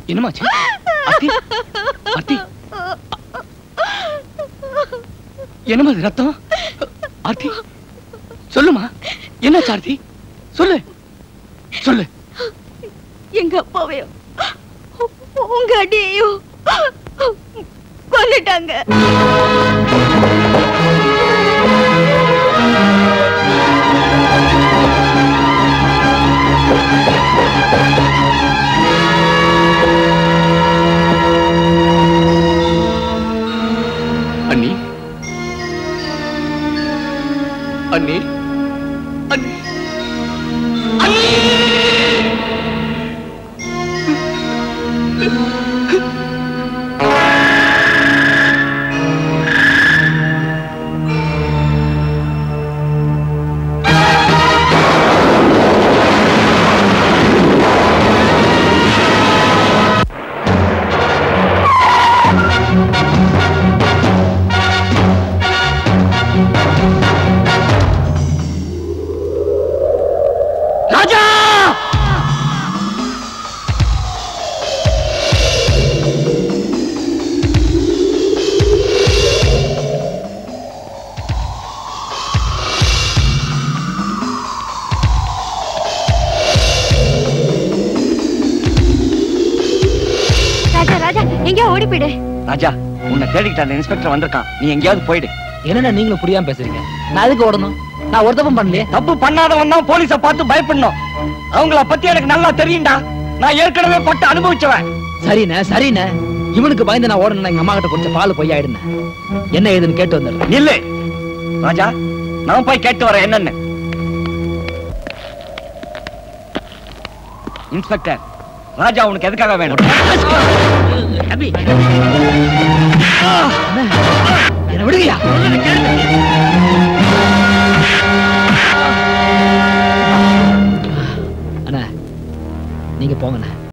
என்னமாச்சு அத்தி அத்தி என்னமா இது ரத்தம் ஆர்த்தி சொல்லுமா என்னாச்சு ஆர்த்தி சொல்லு சொல்லு எங்க அப்பாவையும் உங்க அடியையும் கொன்னுட்டாங்க அண்ணி அண்ணி அண்ணி அண்ணி ராஜா ராஜா ராஜா எங்கேயோ ஓடி போயிடு ராஜா உன்னை தேடிக்கிட்ட அந்த இன்ஸ்பெக்டர் வந்திருக்கான் நீ எங்கேயாவது போயிடு என்னண்ணா நீங்களும் புரியாம பேசுறீங்க நான் எதுக்கு ஓடணும் நான் ஒரு தப்பும் பண்ணலையே தப்பு பண்ணாதவன் தான் போலீஸ பார்த்து பயப்படணும் அவங்கள பத்தி எனக்கு நல்லா தெரியும்டா நான் ஏற்கனவே பட்டு அனுபவிச்சவன் சரிண்ணே சரிண்ணே இவனுக்கு பயந்து நான் ஓடணும் எங்க அம்மா கிட்ட கொஞ்சம் பால் பொய் ஆயிடுனேன் என்ன ஏதுன்னு கேட்டு வந்துடுறேன் இல்ல ராஜா நான் போய் கேட்டு வரேன் என்னன்னு இன்ஸ்பெக்டர் ராஜா உனக்கு எதுக்காக வேணும் என்ன விடுங்கயா அண்ணா நீங்க போங்கண்ணே